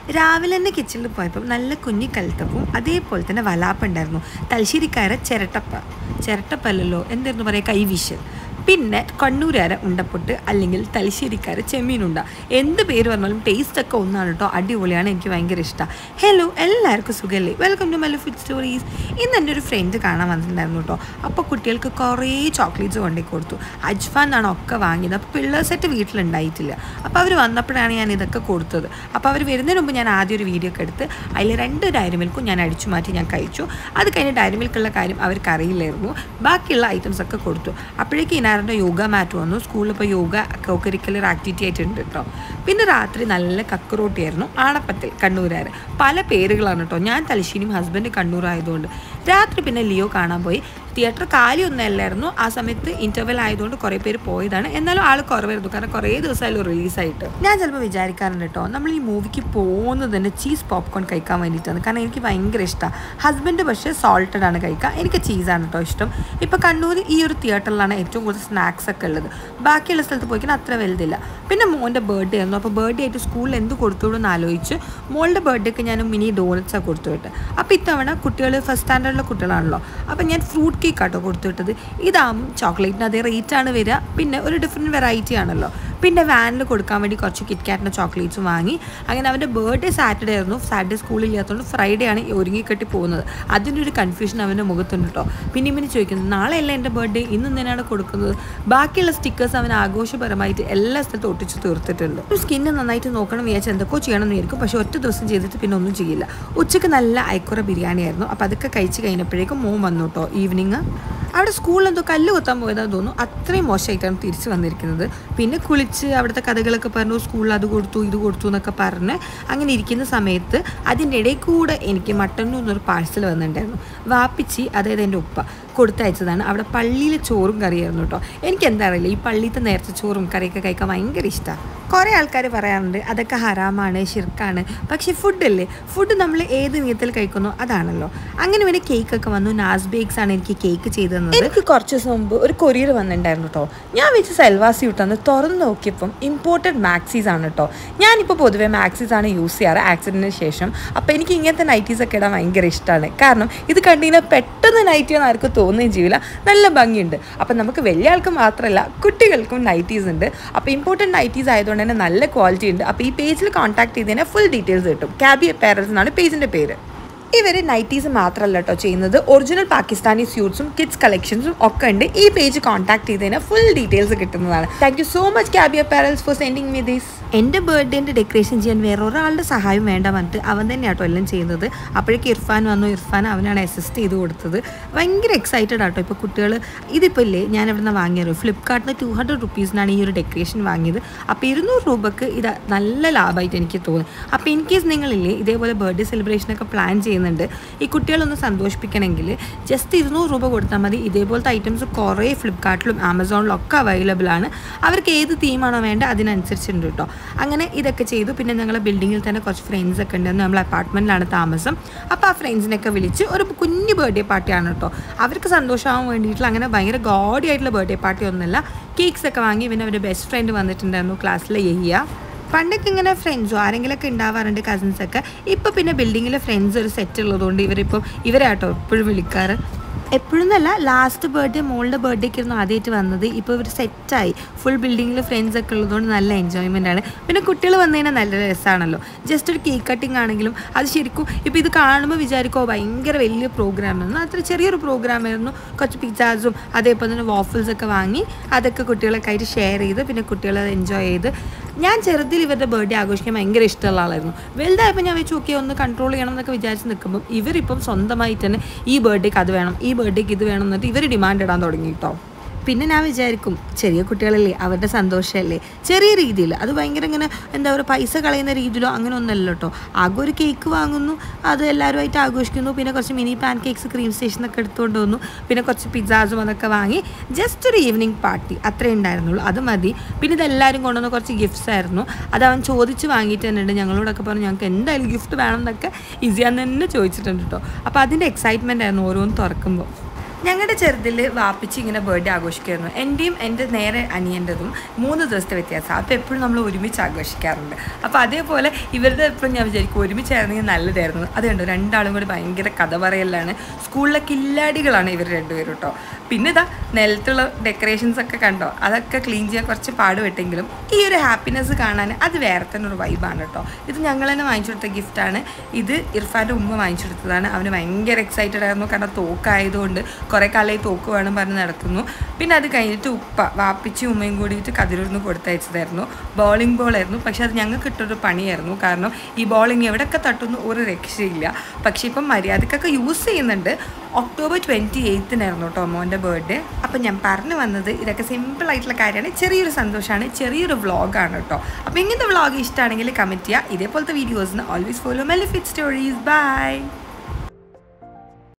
രാവിലെ തന്നെ കിച്ചണിൽ പോയപ്പോൾ നല്ല കുഞ്ഞി കൽത്തപ്പും അതേപോലെ തന്നെ വലാപ്പ ഉണ്ടായിരുന്നു തലശ്ശേരിക്കാരെ ചിരട്ടപ്പ ചിരട്ടപ്പല്ലല്ലോ എന്തായിരുന്നു പറയുക കൈവീശൽ പിന്നെ കണ്ണൂരുകാരെ ഉണ്ടപ്പൊട്ട് അല്ലെങ്കിൽ തലശ്ശേരിക്കാരെ ചെമ്മീനുണ്ട എന്ത് പേര് പറഞ്ഞാലും ടേസ്റ്റ് ഒക്കെ ഒന്നാണ് കേട്ടോ അടിപൊളിയാണ് എനിക്ക് ഭയങ്കര ഇഷ്ടമാണ് ഹലോ എല്ലാവർക്കും സുഖമല്ലേ welcome to Mallu food stories ഇന്ന് എൻ്റെ ഒരു ഫ്രണ്ട് കാണാൻ വന്നിട്ടുണ്ടായിരുന്നു കേട്ടോ അപ്പോൾ കുട്ടികൾക്ക് കുറേ ചോക്ലേറ്റ്സ് കൊണ്ടേ കൊടുത്തു അജ്ഫാൻ എന്നാണ് ഒക്കെ വാങ്ങിയത് അപ്പോൾ പിള്ളേർ സെറ്റ് വീട്ടിലുണ്ടായിട്ടില്ല അപ്പോൾ അവർ വന്നപ്പോഴാണ് ഞാൻ ഇതൊക്കെ കൊടുത്തത് അപ്പോൾ അവർ വരുന്നതിന് മുമ്പ് ഞാൻ ആദ്യം ഒരു വീഡിയോ ഒക്കെ എടുത്ത് അതിൽ രണ്ട് ഡയറി മിൽക്കും ഞാൻ അടിച്ചു മാറ്റി ഞാൻ കഴിച്ചു അത് കഴിഞ്ഞ് ഡയറി മിൽക്കുള്ള കാര്യം അവർക്ക് അറിയില്ലായിരുന്നു ബാക്കിയുള്ള ഐറ്റംസ് ഒക്കെ കൊടുത്തു അപ്പോഴേക്ക് ഇനാറിൻ്റെ യോഗ മാറ്റ് വന്നു സ്കൂളിൽ ഇപ്പോൾ യോഗ കോക്കരിക്കുലർ ആക്ടിവിറ്റി ആയിട്ടുണ്ട് കേട്ടോ പിന്നെ രാത്രി നല്ല കക്കറോട്ടിയായിരുന്നു ആണപ്പത്തിൽ കണ്ണൂരാർ പല പേരുകളാണ് കേട്ടോ ഞാൻ തലശ്ശേരിയും ഹസ്ബൻഡ് കണ്ണൂർ ആയതുകൊണ്ട് രാത്രി പിന്നെ ലിയോ കാണാൻ പോയി തിയേറ്റർ കാലിയൊന്നും അല്ലായിരുന്നു ആ സമയത്ത് ഇൻ്റർവെൽ ആയതുകൊണ്ട് കുറേ പേര് പോയതാണ് എന്നാലും ആൾ കുറവായിരുന്നു കാരണം കുറേ ദിവസമായാലും റിലീസായിട്ട് ഞാൻ ചിലപ്പോൾ വിചാരിക്കാറുണ്ട് കേട്ടോ നമ്മൾ ഈ മൂവിക്ക് പോകുന്നത് തന്നെ ചീസ് പോപ്കോൺ കഴിക്കാൻ വേണ്ടിയിട്ടാണ് കാരണം എനിക്ക് ഭയങ്കര ഇഷ്ടമാണ് ഹസ്ബൻഡ് പക്ഷേ സോൾട്ടഡ് ആണ് കഴിക്കുക എനിക്ക് ചീസാണ് കേട്ടോ ഇഷ്ടം ഇപ്പോൾ കണ്ണൂർ ഈ ഒരു തിയേറ്ററിലാണ് ഏറ്റവും കൂടുതൽ സ്നാക്സ് ഒക്കെ ഉള്ളത് ബാക്കിയുള്ള സ്ഥലത്ത് പോയിക്കാൻ അത്ര വലുതില്ല പിന്നെ മോൻ്റെ ബർത്ത്ഡേ ആയിരുന്നു അപ്പോൾ ബർത്ത്ഡേ ആയിട്ട് സ്കൂളിൽ എന്ത് കൊടുത്തുവിടുന്ന് ആലോചിച്ച് മോളുടെ ബർത്ത്ഡേക്ക് ഞാൻ മിനി ഡോണറ്റ്സാണ് കൊടുത്തു വിട്ട് അപ്പോൾ ഇത്തവണ കുട്ടികൾ ഫസ്റ്റ് സ്റ്റാൻഡേർഡിലെ കുട്ടികളാണല്ലോ അപ്പോൾ ഞാൻ ഫ്രൂട്ട് കേക്ക് ആട്ടോ കൊടുത്തു വിട്ടത് ഇതാകും ചോക്ലേറ്റിന് അതേ റേറ്റാണ് വരിക പിന്നെ ഒരു ഡിഫറെൻറ്റ് വെറൈറ്റി ആണല്ലോ പിന്നെ വാനിൽ കൊടുക്കാൻ വേണ്ടി കുറച്ച് കിറ്റ്കാറ്റിൻ്റെ ചോക്ലേറ്റ്സും വാങ്ങി അങ്ങനെ അവൻ്റെ ബർത്ത്ഡേ സാറ്റർഡേ ആയിരുന്നു സാറ്റർഡേ സ്കൂളില്ലാത്തതുകൊണ്ട് ഫ്രൈഡേ ആണ് ഈ ഒരുങ്ങിക്കെട്ടി പോകുന്നത് അതിൻ്റെ ഒരു കൺഫ്യൂഷൻ അവൻ്റെ മുഖത്തുണ്ട് കേട്ടോ പിന്നെ ഇവന് ചോദിക്കുന്നത് നാളെയല്ല എൻ്റെ ബർത്ത്ഡേ ഇന്ന് എന്തിനാണ് കൊടുക്കുന്നത് ബാക്കിയുള്ള സ്റ്റിക്കേഴ്സ് അവൻ ആഘോഷപരമായിട്ട് എല്ലാ സ്ഥലത്തും ഒട്ടിച്ച് തീർത്തിട്ടുണ്ട് ഒരു സ്കിന്ന് നന്നായിട്ട് നോക്കണം വിചാരിച്ചാൽ എന്തൊക്കെ ചെയ്യണം എന്ന് വിചാരിക്കും പക്ഷേ ഒറ്റ ദിവസം ചെയ്തിട്ട് പിന്നെ ഒന്നും ചെയ്യില്ല ഉച്ചയ്ക്ക് നല്ല ഐക്കുറ ബിരിയാണി ആയിരുന്നു അപ്പോൾ അതൊക്കെ കഴിച്ച് കഴിഞ്ഞപ്പോഴേക്കും മോൻ വന്നു കേട്ടോ ഈവനിങ് അവിടെ സ്കൂളിൽ എന്തോ കല്ല് കൊത്താൻ പോയതാന്ന് തോന്നുന്നു അത്രയും മോശമായിട്ടാണ് തിരിച്ചു വന്നിരിക്കുന്നത് പിന്നെ കുളിച്ച് അവിടുത്തെ കഥകളൊക്കെ പറഞ്ഞു സ്കൂളിൽ അത് കൊടുത്തു ഇത് കൊടുത്തു എന്നൊക്കെ പറഞ്ഞ് അങ്ങനെ ഇരിക്കുന്ന സമയത്ത് അതിൻ്റെ ഇടയിൽ കൂടെ എനിക്ക് മട്ടന്നൂർ എന്നൊരു പാഴ്സൽ വന്നിട്ടുണ്ടായിരുന്നു വാപ്പിച്ചി അതായത് എൻ്റെ ഉപ്പ കൊടുത്തയച്ചതാണ് അവിടെ പള്ളിയിലെ ചോറും കറിയായിരുന്നു കേട്ടോ എനിക്ക് എന്താ അറിയില്ല ഈ പള്ളിയിലത്തെ നേരത്തെ ചോറും കറിയൊക്കെ കഴിക്കാൻ ഭയങ്കര ഇഷ്ടമാണ് കുറേ ആൾക്കാർ പറയാറുണ്ട് അതൊക്കെ ഹറാമാണ് ഷിർക്കാണ് പക്ഷേ ഫുഡല്ലേ ഫുഡ് നമ്മൾ ഏത് നീയത്തിൽ കഴിക്കുന്നോ അതാണല്ലോ അങ്ങനെ പിന്നെ കേക്കൊക്കെ വന്നു നാസ് ബേക്സ് ആണ് എനിക്ക് കേക്ക് ചെയ്തു തന്നത് എനിക്ക് കുറച്ച് ദിവസം മുമ്പ് ഒരു കൊറിയർ വന്നിട്ടുണ്ടായിരുന്നു കേട്ടോ ഞാൻ വെച്ച് സെൽവാസി വിട്ടെന്ന് തുറന്ന് നോക്കിയപ്പം ഇമ്പോർട്ടഡ് മാക്സീസ് ആണ് കേട്ടോ ഞാനിപ്പോൾ പൊതുവേ മാക്സീസ് ആണ് യൂസ് ചെയ്യാറ് ആക്സിഡൻറ്റിന് ശേഷം അപ്പോൾ എനിക്ക് ഇങ്ങനത്തെ നൈറ്റീസ് ഒക്കെ ഇടാൻ ഭയങ്കര ഇഷ്ടമാണ് കാരണം ഇത് കണ്ടുകഴിഞ്ഞാൽ പെട്ടെന്ന് നൈറ്റി എന്ന് ആർക്കും തോന്നുകയും ചെയ്യില്ല നല്ല ഭംഗിയുണ്ട് അപ്പം നമുക്ക് വലിയ ആൾക്ക് മാത്രമല്ല കുട്ടികൾക്കും നൈറ്റീസ് ഉണ്ട് അപ്പോൾ ഇമ്പോർട്ടൻറ്റ് നൈറ്റീസ് ആയതുകൊണ്ട് തന്നെ നല്ല ക്വാളിറ്റി ഉണ്ട് അപ്പോൾ ഈ പേജിൽ കോൺടാക്ട് ചെയ്ത് കഴിഞ്ഞാൽ ഫുൾ ഡീറ്റെയിൽസ് കിട്ടും ക്യാബി പാരൽസ് എന്നാണ് പേജിൻ്റെ പേര് ഇവർ നൈറ്റീസ് മാത്രമല്ല കേട്ടോ ചെയ്യുന്നത് ഒറിജിനൽ പാകിസ്ഥാനി സ്യൂട്ട്സും കിഡ്സ് കളക്ഷൻസും ഒക്കെ ഉണ്ട് ഈ പേജ് കോൺടാക്ട് ചെയ്ത് കഴിഞ്ഞാൽ ഫുൾ ഡീറ്റെയിൽസ് കിട്ടുന്നതാണ് thank you so much cabi parcels for sending me these എൻ്റെ ബർത്ത്ഡേൻ്റെ ഡെക്കറേഷൻ ചെയ്യാൻ വേറെ ഒരാളുടെ സഹായം വേണ്ട പറഞ്ഞിട്ട് അവൻ തന്നെയാട്ടോ എല്ലാം ചെയ്യുന്നത് അപ്പോഴേക്ക് ഇർഫാൻ വന്നു ഇർഫാൻ അവനാണ് അസിസ്റ്റ് ചെയ്ത് കൊടുത്തത് ഭയങ്കര എക്സൈറ്റഡ് ആട്ടോ ഇപ്പോൾ കുട്ടികൾ ഇതിപ്പോൾ ഇല്ലേ ഞാൻ എവിടെ നിന്ന് വാങ്ങിയത് ഫ്ലിപ്കാർട്ടിൽ ടു ഹൺഡ്രഡ് റുപ്പീസിനാണ് ഈ ഒരു ഡെക്കറേഷൻ വാങ്ങിയത് അപ്പോൾ ഇരുന്നൂറ് രൂപക്ക് ഇത് നല്ല ലാഭമായിട്ട് എനിക്ക് തോന്നി അപ്പോൾ ഇൻ കേസ് നിങ്ങളില്ലേ ഇതേപോലെ ബർത്ത്ഡേ സെലിബ്രേഷനൊക്കെ പ്ലാൻ ചെയ്യുന്നുണ്ട് ഈ കുട്ടികളൊന്ന് സന്തോഷിപ്പിക്കണമെങ്കിൽ ജസ്റ്റ് ഇരുന്നൂറ് രൂപ കൊടുത്താൽ മതി ഇതേപോലത്തെ ഐറ്റംസ് കുറേ ഫ്ലിപ്കാർട്ടിലും ആമസോണിലും ഒക്കെ അവൈലബിൾ ആണ് അവർക്ക് ഏത് തീമാണോ വേണ്ട അതിനനുസരിച്ചുണ്ട് കേട്ടോ അങ്ങനെ ഇതൊക്കെ ചെയ്തു പിന്നെ ഞങ്ങളെ ബിൽഡിങ്ങിൽ തന്നെ കുറച്ച് ഫ്രണ്ട്സ് ഒക്കെ ഉണ്ട് നമ്മൾ അപ്പാർട്ട്മെൻറ്റിലാണ് താമസം അപ്പോൾ ആ ഫ്രണ്ട്സിനെയൊക്കെ വിളിച്ച് ഒരു കുഞ്ഞു ബർത്ത്ഡേ പാർട്ടിയാണ് കേട്ടോ അവർക്ക് സന്തോഷമാവാൻ വേണ്ടിയിട്ടുള്ള അങ്ങനെ ഭയങ്കര ഗോഡി ആയിട്ടുള്ള ബർത്ത്ഡേ പാർട്ടി ഒന്നുമല്ല കേക്ക്സ് ഒക്കെ വാങ്ങി പിന്നെ അവരുടെ ബെസ്റ്റ് ഫ്രണ്ട് വന്നിട്ടുണ്ടായിരുന്നു ക്ലാസ്സിലെ യഹിയ പണ്ടൊക്കെ ഇങ്ങനെ ഫ്രണ്ട്സോ ആരെങ്കിലുമൊക്കെ ഉണ്ടാവാറുണ്ട് കസിൻസ് ഒക്കെ ഇപ്പോൾ പിന്നെ ബിൽഡിങ്ങിലെ ഫ്രണ്ട്സ് ഒരു സെറ്റ് ഉള്ളതുകൊണ്ട് ഇവരിപ്പം ഇവരാട്ടോ എപ്പോഴും വിളിക്കാറ് എപ്പോഴും എന്നല്ല ലാസ്റ്റ് ബർത്ത്ഡേ മോളുടെ ബർത്ത്ഡേക്ക് ആയിരുന്നു ആദ്യമായിട്ട് വന്നത് ഇപ്പോൾ ഇവർ സെറ്റായി ഫുൾ ബിൽഡിങ്ങിൽ ഫ്രണ്ട്സ് ഒക്കെ ഉള്ളതുകൊണ്ട് നല്ല എൻജോയ്മെൻ്റ് ആണ് പിന്നെ കുട്ടികൾ വന്നു കഴിഞ്ഞാൽ നല്ല രസമാണല്ലോ ജസ്റ്റ് ഒരു കേക്ക് കട്ടിങ് ആണെങ്കിലും അത് ശരിക്കും ഇപ്പോൾ ഇത് കാണുമ്പോൾ വിചാരിക്കുമോ ഭയങ്കര വലിയ പ്രോഗ്രാം ആയിരുന്നു അത്ര ചെറിയൊരു പ്രോഗ്രാം ആയിരുന്നു കുറച്ച് പിസ്സാസും അതേപോലെ തന്നെ വാഫിൾസ് ഒക്കെ വാങ്ങി അതൊക്കെ കുട്ടികളൊക്കെ ആയിട്ട് ഷെയർ ചെയ്ത് പിന്നെ കുട്ടികൾ എൻജോയ് ചെയ്ത് ഞാൻ ചെറുതിൽ ഇവരുടെ ബർത്ത്ഡേ ആഘോഷിക്കാൻ ഭയങ്കര ഇഷ്ടമുള്ള ആളായിരുന്നു വലുതായപ്പോൾ ഞാൻ വെച്ച് ഓക്കെ ഒന്ന് കൺട്രോൾ ചെയ്യണം എന്നൊക്കെ വിചാരിച്ച് നിൽക്കുമ്പോൾ ഇവരിപ്പം സ്വന്തമായിട്ട് തന്നെ ഈ ബർത്ത്ഡേക്ക് അത് വേണം ഈ ബർത്ത്ഡേക്ക് ഇത് വേണം എന്നിട്ട് ഇവർ ഡിമാൻഡ് ഇടാൻ തുടങ്ങി കേട്ടോ പിന്നെ ഞാൻ വിചാരിക്കും ചെറിയ കുട്ടികളല്ലേ അവരുടെ സന്തോഷമല്ലേ ചെറിയ രീതിയിൽ അത് ഭയങ്കര ഇങ്ങനെ എന്താ പറയുക പൈസ കളയുന്ന രീതിയിലോ അങ്ങനെ ഒന്നല്ല കേട്ടോ ആകെ ഒരു കേക്ക് വാങ്ങുന്നു അത് എല്ലാവരുമായിട്ട് ആഘോഷിക്കുന്നു പിന്നെ കുറച്ച് മിനി പാൻ കേക്ക്സ് ക്രീം സ്റ്റേഷനൊക്കെ എടുത്തുകൊണ്ട് വന്നു പിന്നെ കുറച്ച് പിസ്സാസും അതൊക്കെ വാങ്ങി ജസ്റ്റ് ഒരു ഈവനിങ് പാർട്ടി അത്രേ ഉണ്ടായിരുന്നുള്ളൂ അത് മതി പിന്നെ ഇതെല്ലാവരും കൊണ്ടുവന്ന കുറച്ച് ഗിഫ്റ്റ്സ് ആയിരുന്നു അത് അവൻ ചോദിച്ച് വാങ്ങിയിട്ട് തന്നെ ഉണ്ട് ഞങ്ങളോടൊക്കെ പറഞ്ഞു ഞങ്ങൾക്ക് എന്തായാലും ഗിഫ്റ്റ് വേണം എന്നൊക്കെ ഈസിയാന്ന് തന്നെ ചോദിച്ചിട്ടുണ്ട് കേട്ടോ അപ്പോൾ അതിൻ്റെ എക്സൈറ്റ്മെൻ്റ് ആയിരുന്നു ഓരോന്ന് തുറക്കുമ്പോൾ ഞങ്ങളുടെ ചെറുതിൽ വാപ്പിച്ച് ഇങ്ങനെ ബർത്ത്ഡേ ആഘോഷിക്കുമായിരുന്നു എൻ്റെയും എൻ്റെ നേരെ അനിയൻ്റെതും മൂന്ന് ദിവസത്തെ വ്യത്യാസം അപ്പോൾ എപ്പോഴും നമ്മൾ ഒരുമിച്ച് ആഘോഷിക്കാറുണ്ട് അപ്പോൾ അതേപോലെ ഇവരുടെ എപ്പോഴും ഞാൻ വിചാരിക്കും ഒരുമിച്ചായിരുന്നെങ്കിൽ നല്ലതായിരുന്നു അത് കണ്ടു രണ്ടാളും കൂടി ഭയങ്കര കഥ പറയലാണ് സ്കൂളിലെ കില്ലാടികളാണ് ഇവർ രണ്ടുപേരും കേട്ടോ പിന്നെ ഇതാ നിലത്തുള്ള ഡെക്കറേഷൻസ് ഒക്കെ കണ്ടോ അതൊക്കെ ക്ലീൻ ചെയ്യാൻ കുറച്ച് പാടുപെട്ടെങ്കിലും ഈ ഒരു ഹാപ്പിനെസ് കാണാൻ അത് വേറെ തന്നെ ഒരു വൈബാണ് കേട്ടോ ഇത് ഞങ്ങൾ തന്നെ വാങ്ങിച്ചു കൊടുത്ത ഗിഫ്റ്റാണ് ഇത് ഇർഫാൻ്റെ ഉമ്മ വാങ്ങിച്ചു കൊടുത്തതാണ് അവന് ഭയങ്കര എക്സൈറ്റഡ് ആയിരുന്നു കാരണം തോക്കായതുകൊണ്ട് കുറേ കാലമായി തോക്ക് വേണം പറഞ്ഞ് നടക്കുന്നു പിന്നെ അത് കഴിഞ്ഞിട്ട് ഉപ്പ വാപ്പിച്ച് ഉമ്മയും കൂടിയിട്ട് കതിരൂർന്ന് കൊടുത്തയച്ചതായിരുന്നു ബോളിംഗ് ബോളായിരുന്നു പക്ഷെ അത് ഞങ്ങൾക്ക് ഇട്ടൊരു പണിയായിരുന്നു കാരണം ഈ ബോളിംഗ് എവിടെയൊക്കെ തട്ടുന്നു ഒരു രക്ഷയില്ല പക്ഷേ ഇപ്പം മര്യാദക്കൊക്കെ യൂസ് ചെയ്യുന്നുണ്ട് ഒക്ടോബർ ട്വൻറ്റി എയ്ത്തിനായിരുന്നു കേട്ടോ മോൻ്റെ ബർത്ത്ഡേ അപ്പം ഞാൻ പറഞ്ഞു വന്നത് ഇതൊക്കെ സിമ്പിൾ ആയിട്ടുള്ള കാര്യമാണ് ചെറിയൊരു സന്തോഷമാണ് ചെറിയൊരു വ്ളോഗാണ് കേട്ടോ അപ്പോൾ ഇങ്ങനത്തെ വ്ളോഗ് ഇഷ്ടമാണെങ്കിൽ കമൻറ്റ് ചെയ്യുക ഇതേപോലത്തെ വീഡിയോസിന് ഓൾവേസ് ഫോളോ മെലിഫിറ്റ് സ്റ്റോറീസ് ബൈ